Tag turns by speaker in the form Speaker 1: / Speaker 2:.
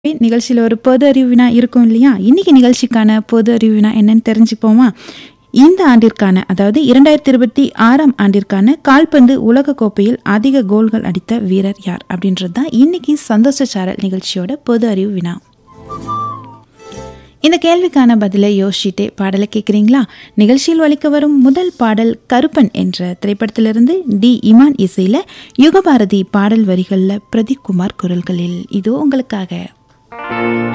Speaker 1: நிகழ்ச்சியில் ஒரு பொது அறிவு வினா இருக்கும் இல்லையா இன்னைக்கு நிகழ்ச்சிக்கான பொது அறிவு வினா என்னன்னு தெரிஞ்சுப்போமா இந்த ஆண்டிற்கான அதாவது இரண்டாயிரத்தி இருபத்தி ஆறாம் ஆண்டிற்கான கால்பந்து உலக கோப்பையில் அதிக கோல்கள் அடித்த வீரர் யார் அப்படின்றது தான் இன்னைக்கு சந்தோஷ சாரல் நிகழ்ச்சியோட பொது அறிவு வினா இந்த கேள்விக்கான பதிலை யோசிச்சுட்டே பாடலை கேட்குறீங்களா நிகழ்ச்சியில் ஒலிக்க வரும் முதல் பாடல் கருப்பன் என்ற திரைப்படத்திலிருந்து டி இமான் இசையில் யுகபாரதி பாடல் வரிகளில் பிரதீப் குமார் குரல்களில் இதோ உங்களுக்காக